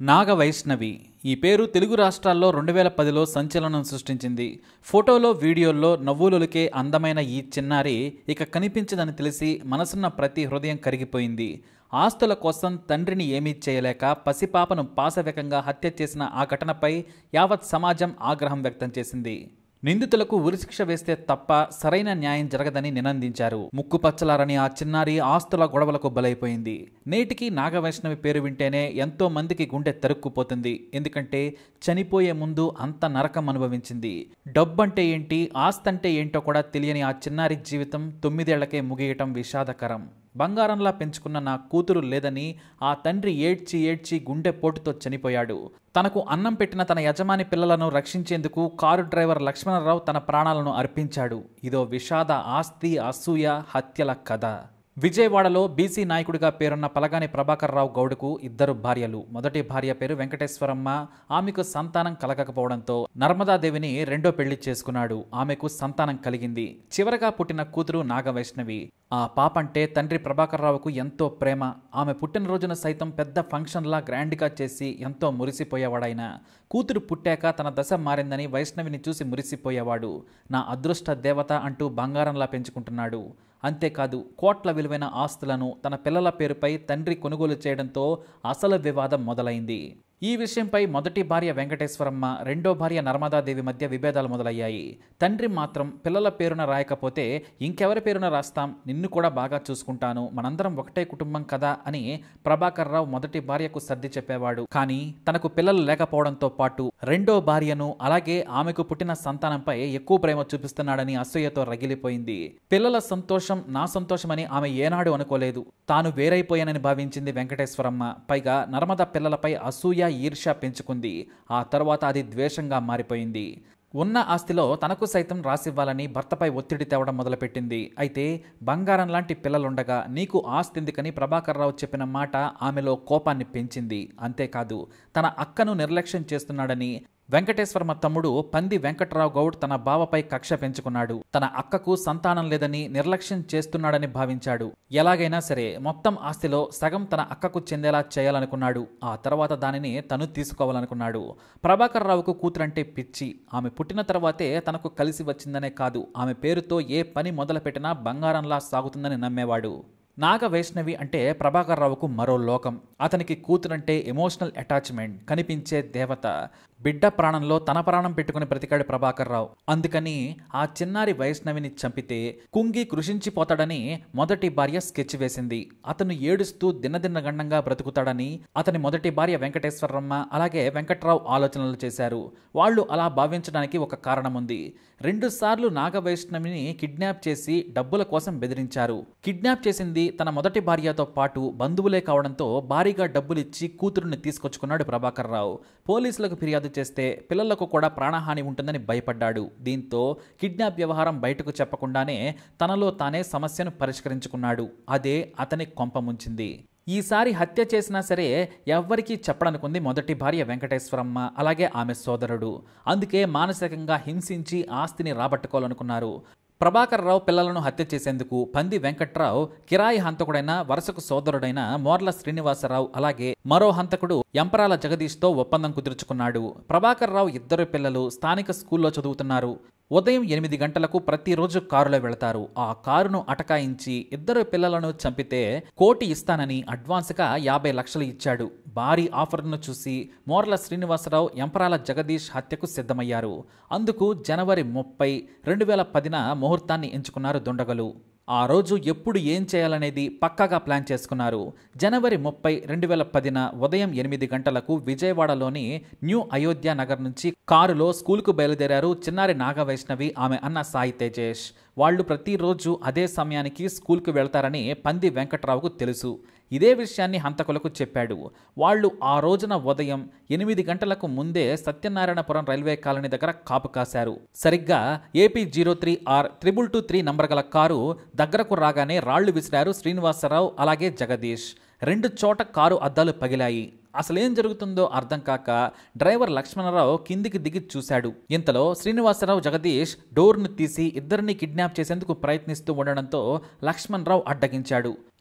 నాగవైష్ణవి ఈ పేరు తెలుగు రాష్ట్రాల్లో రెండు వేల పదిలో సంచలనం సృష్టించింది ఫోటోలో వీడియోల్లో నవ్వులొలికే అందమైన ఈ చిన్నారి ఇక కనిపించదని తెలిసి మనసున్న ప్రతి హృదయం కరిగిపోయింది ఆస్తుల కోసం తండ్రిని ఏమీ చేయలేక పసిపాపను పాశవికంగా హత్య చేసిన ఆ ఘటనపై యావత్ సమాజం ఆగ్రహం వ్యక్తం చేసింది నిందితులకు ఉరిశిక్ష వేస్తే తప్ప సరైన న్యాయం జరగదని నినందించారు ముక్కుపచ్చలారని ఆ చిన్నారి ఆస్తుల గొడవలకు బలైపోయింది నేటికి నాగవైష్ణవి పేరు వింటేనే ఎంతో మందికి గుండె తరుక్కుపోతుంది ఎందుకంటే చనిపోయే ముందు అంత నరకం అనుభవించింది డబ్బంటే ఏంటి ఆస్తంటే ఏంటో కూడా తెలియని ఆ చిన్నారి జీవితం తొమ్మిదేళ్లకే ముగియటం విషాదకరం బంగారంలా పెంచుకున్న నా కూతురు లేదని ఆ తండ్రి ఏడ్చి ఏడ్చి గుండె పోటుతో చనిపోయాడు తనకు అన్నం పెట్టిన తన యజమాని పిల్లలను రక్షించేందుకు కారు డ్రైవర్ లక్ష్మణరావు తన ప్రాణాలను అర్పించాడు ఇదో విషాద ఆస్తి అసూయ హత్యల కథ విజయవాడలో బీసీ నాయకుడిగా పేరున్న పలగాని ప్రభాకర్ రావు గౌడ్కు ఇద్దరు భార్యలు మొదటి భార్య పేరు వెంకటేశ్వరమ్మ ఆమెకు సంతానం కలగకపోవడంతో నర్మదాదేవిని రెండో పెళ్లి చేసుకున్నాడు ఆమెకు సంతానం కలిగింది చివరగా పుట్టిన కూతురు నాగవైష్ణవి ఆ పాపంటే తండ్రి ప్రభాకర్ రావుకు ఎంతో ప్రేమ ఆమె పుట్టినరోజున సైతం పెద్ద ఫంక్షన్లా గ్రాండ్గా చేసి ఎంతో మురిసిపోయేవాడాయన కూతురు పుట్టాక తన దశ మారిందని వైష్ణవిని చూసి మురిసిపోయేవాడు నా అదృష్ట దేవత అంటూ బంగారంలా పెంచుకుంటున్నాడు అంతేకాదు కోట్ల విలువైన ఆస్తులను తన పిల్లల పేరుపై తండ్రి కొనుగోలు చేయడంతో అసలు వివాదం మొదలైంది ఈ విషయంపై మొదటి భార్య వెంకటేశ్వరమ్మ రెండో భార్య నర్మదాదేవి మధ్య విభేదాలు మొదలయ్యాయి తండ్రి మాత్రం పిల్లల పేరున రాయకపోతే ఇంకెవరి పేరున రాస్తాం నిన్ను కూడా బాగా చూసుకుంటాను మనందరం ఒకటే కుటుంబం కదా అని ప్రభాకర్ రావు మొదటి భార్యకు సర్ది చెప్పేవాడు కానీ తనకు పిల్లలు లేకపోవడంతో పాటు రెండో భార్యను అలాగే ఆమెకు పుట్టిన సంతానంపై ఎక్కువ ప్రేమ చూపిస్తున్నాడని అసూయతో రగిలిపోయింది పిల్లల సంతోషం నా సంతోషమని ఆమె ఏనాడు అనుకోలేదు తాను వేరైపోయానని భావించింది వెంకటేశ్వరమ్మ పైగా నర్మద పిల్లలపై అసూయ ఈర్ష్య పెంచుకుంది ఆ తర్వాత అది ద్వేషంగా మారిపోయింది ఉన్న ఆస్తిలో తనకు సైతం రాసివ్వాలని భర్తపై ఒత్తిడి తేవడం మొదలుపెట్టింది అయితే బంగారం లాంటి పిల్లలుండగా నీకు ఆస్తి ఎందుకని ప్రభాకర్ రావు చెప్పిన మాట ఆమెలో కోపాన్ని పెంచింది అంతేకాదు తన అక్కను నిర్లక్ష్యం చేస్తున్నాడని వెంకటేశ్వర్మ తమ్ముడు పంది వెంకట్రావు గౌడ్ తన బావపై కక్ష పెంచుకున్నాడు తన అక్కకు సంతానం లేదని నిర్లక్ష్యం చేస్తున్నాడని భావించాడు ఎలాగైనా సరే మొత్తం ఆస్తిలో సగం తన అక్కకు చెందేలా చేయాలనుకున్నాడు ఆ తర్వాత దానిని తను తీసుకోవాలనుకున్నాడు ప్రభాకర్ రావుకు కూతురంటే పిచ్చి ఆమె పుట్టిన తర్వాతే తనకు కలిసి వచ్చిందనే కాదు ఆమె పేరుతో ఏ పని మొదలుపెట్టినా బంగారంలా సాగుతుందని నమ్మేవాడు నాగ వైష్ణవి అంటే ప్రభాకర్ రావుకు మరో లోకం అతనికి కూతురంటే ఎమోషనల్ అటాచ్మెంట్ కనిపించే దేవత బిడ్డ ప్రాణంలో తన ప్రాణం పెట్టుకుని బ్రతికాడు ప్రభాకర్ రావు అందుకని ఆ చిన్నారి వైష్ణవిని చంపితే కుంగి కృషించిపోతాడని మొదటి భార్య స్కెచ్ వేసింది అతను ఏడుస్తూ దిన్నదిన్నగండంగా బ్రతుకుతాడని అతని మొదటి భార్య వెంకటేశ్వరమ్మ అలాగే వెంకట్రావు ఆలోచనలు చేశారు వాళ్ళు అలా భావించడానికి ఒక కారణం ఉంది రెండుసార్లు నాగవైష్ణవిని కిడ్నాప్ చేసి డబ్బుల కోసం బెదిరించారు కిడ్నాప్ చేసింది తన మొదటి భార్యతో పాటు బంధువులే కావడంతో భారీగా డబ్బులిచ్చి కూతురుని తీసుకొచ్చుకున్నాడు ప్రభాకర్ రావు పోలీసులకు ఫిర్యాదు చేస్తే పిల్లలకు కూడా ప్రాణహాని ఉంటుందని భయపడ్డాడు దీంతో కిడ్నాప్ వ్యవహారం బయటకు చెప్పకుండానే తనలో తానే సమస్యను పరిష్కరించుకున్నాడు అదే అతని కొంపముంచింది ఈసారి హత్య చేసినా సరే ఎవ్వరికీ చెప్పడనుకుంది మొదటి భార్య వెంకటేశ్వరమ్మ అలాగే ఆమె సోదరుడు అందుకే మానసికంగా హింసించి ఆస్తిని రాబట్టుకోవాలనుకున్నారు ప్రభాకర్ రావు పిల్లలను హత్య చేసేందుకు పంది వెంకట్రావు కిరాయి హంతకుడైన వరుసకు సోదరుడైన మోర్ల శ్రీనివాసరావు అలాగే మరో హంతకుడు ఎంపరాల జగదీష్తో ఒప్పందం కుదుర్చుకున్నాడు ప్రభాకర్ రావు ఇద్దరు పిల్లలు స్థానిక స్కూల్లో చదువుతున్నారు ఉదయం ఎనిమిది గంటలకు ప్రతిరోజు కారులో వెళతారు ఆ కారును అటకాయించి ఇద్దరు పిల్లలను చంపితే కోటి ఇస్తానని అడ్వాన్స్గా యాభై లక్షలు ఇచ్చాడు భారీ ఆఫర్ను చూసి మోర్ల శ్రీనివాసరావు ఎంపరాల జగదీష్ హత్యకు సిద్ధమయ్యారు అందుకు జనవరి ముప్పై రెండు వేల పదిన ముహూర్తాన్ని ఎంచుకున్నారు దుండగలు ఆ రోజు ఎప్పుడు ఏం చేయాలనేది పక్కాగా ప్లాన్ చేసుకున్నారు జనవరి ముప్పై రెండు వేల పదిన ఉదయం ఎనిమిది గంటలకు విజయవాడలోని న్యూ అయోధ్య నగర్ నుంచి కారులో స్కూల్కు బయలుదేరారు చిన్నారి నాగవైష్ణవి ఆమె అన్న సాయి తేజేష్ వాళ్ళు ప్రతిరోజు అదే సమయానికి స్కూల్కు వెళ్తారని పంది వెంకట్రావుకు తెలుసు ఇదే విషయాన్ని హంతకులకు చెప్పాడు వాళ్ళు ఆ రోజున ఉదయం ఎనిమిది గంటలకు ముందే సత్యనారాయణపురం రైల్వే కాలనీ దగ్గర కాపు కాశారు సరిగ్గా AP zero three R triple two three number గల కారు దగ్గరకు రాగానే రాళ్లు విసిరారు శ్రీనివాసరావు అలాగే జగదీష్ రెండు చోట కారు అద్దాలు పగిలాయి అసలేం జరుగుతుందో అర్థం కాక డ్రైవర్ లక్ష్మణరావు కిందికి దిగి చూశాడు ఇంతలో శ్రీనివాసరావు జగదీష్ డోర్ను తీసి ఇద్దరిని కిడ్నాప్ చేసేందుకు ప్రయత్నిస్తూ ఉండడంతో లక్ష్మణరావు అడ్డగించాడు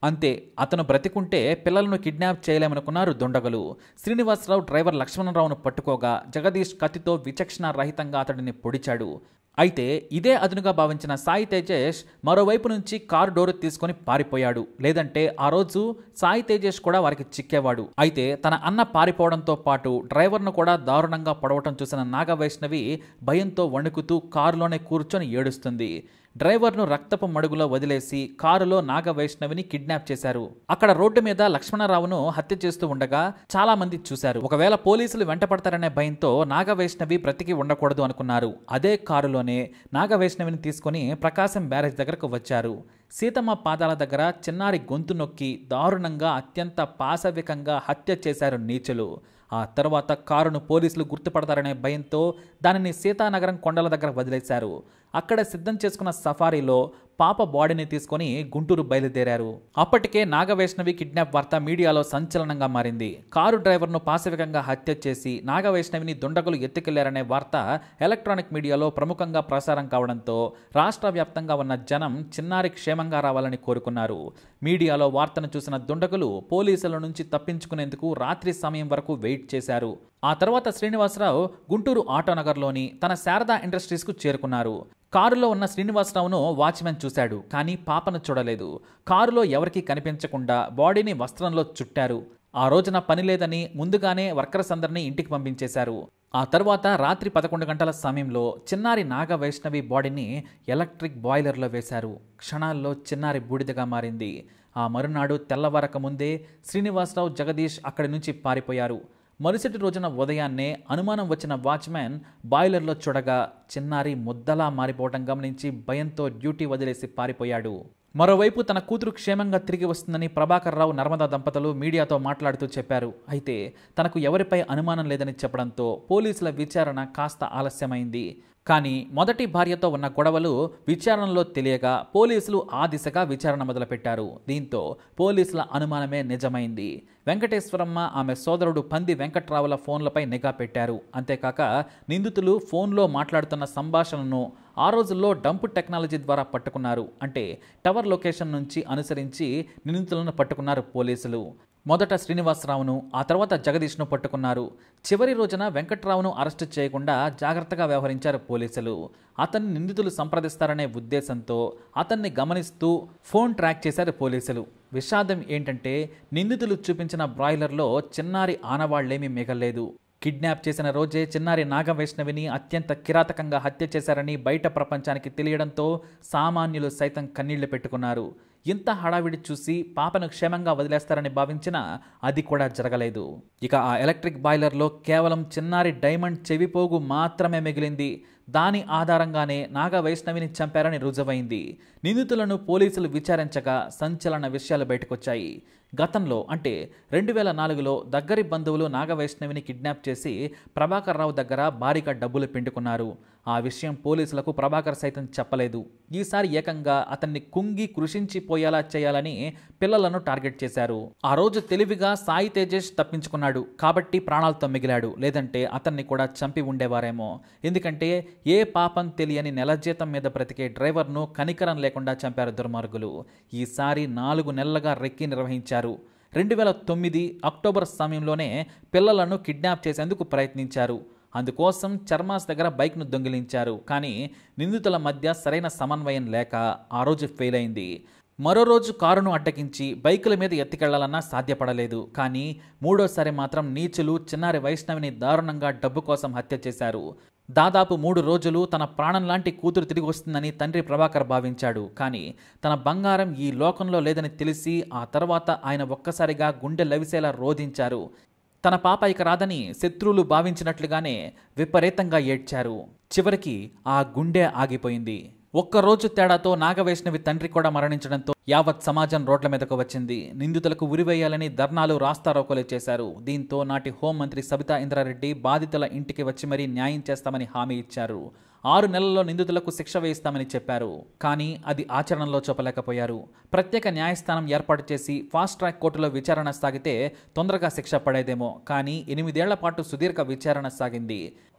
అంతే అతను బ్రతికుంటే పిల్లలను కిడ్నాప్ చేయలేమనుకున్నారు దుండగులు శ్రీనివాసరావు డ్రైవర్ లక్ష్మణరావును పట్టుకోగా జగదీష్ కత్తితో విచక్షణ రహితంగా అతడిని పొడిచాడు అయితే ఇదే అదునుగా భావించిన సాయి తేజేష్ మరోవైపు నుంచి కారు డోరు తీసుకొని పారిపోయాడు లేదంటే ఆ రోజు సాయి తేజేష్ కూడా వారికి చిక్కేవాడు అయితే తన అన్న పారిపోవడంతో పాటు డ్రైవర్ను కూడా దారుణంగా పొడవటం చూసిన నాగవైష్ణవి భయంతో వణుకుతూ కారులోనే కూర్చొని ఏడుస్తుంది డ్రైవర్ను రక్తపు మడుగులో వదిలేసి కారులో నాగవైష్ణవిని కిడ్నాప్ చేశారు అక్కడ రోడ్డు మీద లక్ష్మణరావును హత్య చేస్తూ ఉండగా చాలా మంది చూశారు ఒకవేళ పోలీసులు వెంటపడతారనే భయంతో నాగవైష్ణవి బ్రతికి ఉండకూడదు అనుకున్నారు అదే కారులోనే నాగవైష్ణవిని తీసుకొని ప్రకాశం బ్యారేజ్ దగ్గరకు వచ్చారు సీతమ్మ పాదాల దగ్గర చిన్నారి గొంతు నొక్కి దారుణంగా అత్యంత పాశవికంగా హత్య చేశారు నీచులు ఆ తర్వాత కారును పోలీసులు గుర్తుపడతారనే భయంతో దానిని సీతానగరం కొండల దగ్గర వదిలేశారు అక్కడ సిద్ధం చేసుకున్న సఫారీలో పాప బాడీని తీసుకొని గుంటూరు బయలుదేరారు అప్పటికే నాగవైష్ణవి కిడ్నాప్ వార్త మీడియాలో సంచలనంగా మారింది కారు డ్రైవర్ను పాశవికంగా హత్య చేసి నాగవైష్ణవిని దుండగులు ఎత్తుకెళ్లారనే వార్త ఎలక్ట్రానిక్ మీడియాలో ప్రముఖంగా ప్రసారం కావడంతో రాష్ట్ర వ్యాప్తంగా ఉన్న జనం చిన్నారి క్షేమంగా రావాలని కోరుకున్నారు మీడియాలో వార్తను చూసిన దుండగులు పోలీసుల నుంచి తప్పించుకునేందుకు రాత్రి సమయం వరకు వెయిట్ చేశారు ఆ తర్వాత శ్రీనివాసరావు గుంటూరు ఆటోనగర్లోని తన శారదా ఇండస్ట్రీస్కు చేరుకున్నారు కారులో ఉన్న శ్రీనివాసరావును వాచ్మెన్ చూశాడు కానీ పాపను చూడలేదు కారులో ఎవరికీ కనిపించకుండా బాడీని వస్త్రంలో చుట్టారు ఆ రోజున పని లేదని ముందుగానే వర్కర్స్ అందరినీ ఇంటికి పంపించేశారు ఆ తర్వాత రాత్రి పదకొండు గంటల సమయంలో చిన్నారి నాగ వైష్ణవి బాడీని ఎలక్ట్రిక్ బాయిలర్లో వేశారు క్షణాల్లో చిన్నారి బూడిదగా మారింది ఆ మరునాడు తెల్లవారక ముందే శ్రీనివాసరావు జగదీష్ అక్కడి నుంచి పారిపోయారు మరుసటి రోజున ఉదయాన్నే అనుమానం వచ్చిన వాచ్మ్యాన్ బాయిలర్లో చూడగా చిన్నారి ముద్దలా మారిపోవడం గమనించి భయంతో డ్యూటీ వదిలేసి పారిపోయాడు మరోవైపు తన కూతురు క్షేమంగా తిరిగి వస్తుందని ప్రభాకర్ రావు నర్మదా దంపతులు మీడియాతో మాట్లాడుతూ చెప్పారు అయితే తనకు ఎవరిపై అనుమానం లేదని చెప్పడంతో పోలీసుల విచారణ కాస్త ఆలస్యమైంది కానీ మొదటి భార్యతో ఉన్న గొడవలు విచారణలో తెలియగా పోలీసులు ఆ దిశగా విచారణ మొదలుపెట్టారు దీంతో పోలీసుల అనుమానమే నిజమైంది వెంకటేశ్వరమ్మ ఆమె సోదరుడు పంది వెంకట్రావుల ఫోన్లపై నిఘా పెట్టారు అంతేకాక నిందితులు ఫోన్లో మాట్లాడుతున్న సంభాషణను ఆ రోజుల్లో డంప్ టెక్నాలజీ ద్వారా పట్టుకున్నారు అంటే టవర్ లొకేషన్ నుంచి అనుసరించి నిందితులను పట్టుకున్నారు పోలీసులు మొదట శ్రీనివాసరావును ఆ తర్వాత జగదీష్ను పట్టుకున్నారు చివరి రోజున వెంకట్రావును అరెస్టు చేయకుండా జాగ్రత్తగా వ్యవహరించారు పోలీసులు అతన్ని నిందితులు సంప్రదిస్తారనే ఉద్దేశంతో అతన్ని గమనిస్తూ ఫోన్ ట్రాక్ చేశారు పోలీసులు విషాదం ఏంటంటే నిందితులు చూపించిన బ్రాయిలర్లో చిన్నారి ఆనవాళ్లేమీ మిగల్లేదు కిడ్నాప్ చేసిన రోజే చిన్నారి నాగవైష్ణవిని అత్యంత కిరాతకంగా హత్య చేశారని బయట ప్రపంచానికి తెలియడంతో సామాన్యులు సైతం కన్నీళ్లు పెట్టుకున్నారు ఇంత హడావిడి చూసి పాపను క్షేమంగా వదిలేస్తారని భావించినా అది కూడా జరగలేదు ఇక ఆ ఎలక్ట్రిక్ బాయిలర్లో కేవలం చిన్నారి డైమండ్ చెవిపోగు మాత్రమే మిగిలింది దాని ఆధారంగానే నాగ వైష్ణవిని చంపారని రుజువైంది నిందితులను పోలీసులు విచారించగా సంచలన విషయాలు బయటకొచ్చాయి గతంలో అంటే రెండు వేల నాలుగులో దగ్గరి బంధువులు నాగవైష్ణవిని కిడ్నాప్ చేసి ప్రభాకర్ రావు దగ్గర భారీగా డబ్బులు పిండుకున్నారు ఆ విషయం పోలీసులకు ప్రభాకర్ సైతం చెప్పలేదు ఈసారి ఏకంగా అతన్ని కుంగి కృషించిపోయేలా చేయాలని పిల్లలను టార్గెట్ చేశారు ఆ రోజు తెలివిగా సాయి తేజేష్ తప్పించుకున్నాడు కాబట్టి ప్రాణాలతో మిగిలాడు లేదంటే అతన్ని కూడా చంపి ఉండేవారేమో ఎందుకంటే ఏ పాపం తెలియని నెల జీతం మీద బ్రతికే డ్రైవర్ను కనికరం లేకుండా చంపారు దుర్మార్గులు ఈసారి నాలుగు నెలలుగా రెక్కి నిర్వహించారు రెండు వేల తొమ్మిది అక్టోబర్ సమయంలోనే పిల్లలను కిడ్నాప్ చేసేందుకు ప్రయత్నించారు అందుకోసం చర్మాస్ దగ్గర బైక్ను దొంగిలించారు కానీ నిందితుల మధ్య సరైన సమన్వయం లేక ఆ రోజు ఫెయిల్ అయింది మరో రోజు కారును అడ్డగించి బైకుల మీద ఎత్తికెళ్లాలన్నా సాధ్యపడలేదు కానీ మూడోసారి మాత్రం నీచులు చిన్నారి వైష్ణవిని దారుణంగా డబ్బు కోసం హత్య చేశారు దాదాపు మూడు రోజులు తన ప్రాణం లాంటి కూతురు తిరిగి వస్తుందని తండ్రి ప్రభాకర్ భావించాడు కానీ తన బంగారం ఈ లోకంలో లేదని తెలిసి ఆ తర్వాత ఆయన ఒక్కసారిగా గుండె లవిసేలా రోధించారు తన పాప ఇక రాదని శత్రువులు భావించినట్లుగానే విపరీతంగా ఏడ్చారు చివరికి ఆ గుండె ఆగిపోయింది ఒక్కరోజు తేడాతో నాగవైష్ణవి తండ్రి కూడా మరణించడంతో యావత్ సమాజం రోడ్ల మీదకు వచ్చింది నిందితులకు ఉరివేయాలని ధర్నాలు రాస్తారోకోలు చేశారు దీంతో నాటి హోంమంత్రి సబితా ఇంద్రారెడ్డి బాధితుల ఇంటికి వచ్చి మరీ న్యాయం చేస్తామని హామీ ఇచ్చారు ఆరు నెలల్లో నిందితులకు శిక్ష వేయిస్తామని చెప్పారు కానీ అది ఆచరణలో చూపలేకపోయారు ప్రత్యేక న్యాయస్థానం ఏర్పాటు చేసి ఫాస్ట్ ట్రాక్ కోర్టులో విచారణ సాగితే తొందరగా శిక్ష పడేదేమో కానీ ఎనిమిదేళ్ల పాటు సుదీర్ఘ విచారణ సాగింది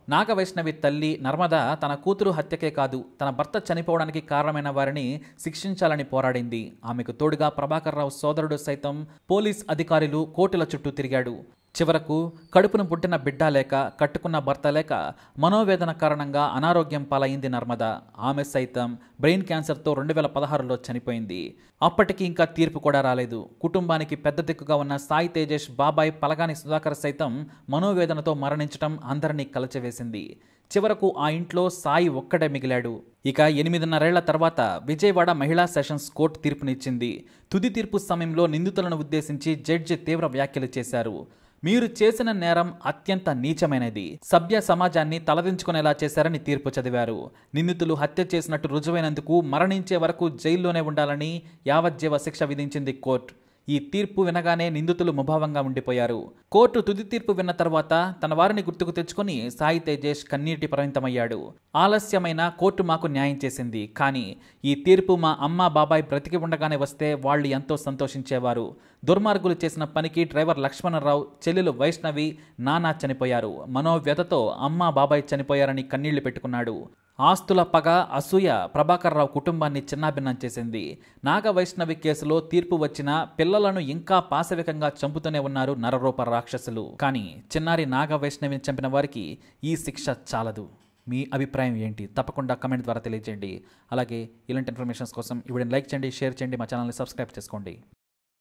నాగవైష్ణవి తల్లి నర్మద తన కూతురు హత్యకే కాదు తన భర్త చనిపోవడానికి కారణమైన వారిని శిక్షించాలని పోరాడింది ఆమెకు తోడుగా ప్రభాకర్ రావు సోదరుడు సైతం పోలీస్ అధికారులు కోర్టుల చుట్టూ తిరిగాడు చివరకు కడుపును పుట్టిన బిడ్డ లేక కట్టుకున్న భర్త లేక మనోవేదన కారణంగా అనారోగ్యం పాలైంది నర్మద ఆమె సైతం బ్రెయిన్ క్యాన్సర్తో రెండు వేల పదహారులో చనిపోయింది అప్పటికి ఇంకా తీర్పు కూడా రాలేదు కుటుంబానికి పెద్ద దిక్కుగా ఉన్న సాయి తేజేష్ బాబాయ్ పలగాని సుధాకర్ సైతం మనోవేదనతో మరణించడం అందరినీ కలచవేసింది చివరకు ఆ ఇంట్లో సాయి ఒక్కడే మిగిలాడు ఇక ఎనిమిదిన్నరేళ్ల తర్వాత విజయవాడ మహిళా సెషన్స్ కోర్టు తీర్పునిచ్చింది తుది తీర్పు సమయంలో నిందితులను ఉద్దేశించి జడ్జి తీవ్ర వ్యాఖ్యలు చేశారు మీరు చేసిన నేరం అత్యంత నీచమైనది సభ్య సమాజాన్ని తలదించుకునేలా చేశారని తీర్పు చదివారు నిందితులు హత్య చేసినట్టు రుజువైనందుకు మరణించే వరకు జైల్లోనే ఉండాలని యావజ్జీవ శిక్ష విధించింది కోర్టు ఈ తీర్పు వినగానే నిందితులు ముభావంగా ఉండిపోయారు కోర్టు తుది తీర్పు విన్న తర్వాత తన వారిని గుర్తుకు తెచ్చుకొని సాయి తేజేష్ కన్నీటి పరిమితమయ్యాడు ఆలస్యమైన కోర్టు మాకు న్యాయం చేసింది కానీ ఈ తీర్పు మా అమ్మ బాబాయ్ బ్రతికి ఉండగానే వస్తే వాళ్ళు ఎంతో సంతోషించేవారు దుర్మార్గులు చేసిన పనికి డ్రైవర్ లక్ష్మణరావు చెల్లెలు వైష్ణవి నానా చనిపోయారు మనోవ్యతతో అమ్మ బాబాయ్ చనిపోయారని కన్నీళ్లు పెట్టుకున్నాడు ఆస్తుల పగ అసూయ ప్రభాకర్ రావు కుటుంబాన్ని చిన్నాభిన్నం చేసింది నాగ వైష్ణవి కేసులో తీర్పు వచ్చినా పిల్లలను ఇంకా పాశవికంగా చంపుతూనే ఉన్నారు నరరూప రాక్షసులు కానీ చిన్నారి నాగ వైష్ణవిని చంపిన వారికి ఈ శిక్ష చాలదు మీ అభిప్రాయం ఏంటి తప్పకుండా కమెంట్ ద్వారా తెలియజేయండి అలాగే ఇలాంటి ఇన్ఫర్మేషన్స్ కోసం ఇప్పుడు లైక్ చేయండి షేర్ చేయండి మా ఛానల్ని సబ్స్క్రైబ్ చేసుకోండి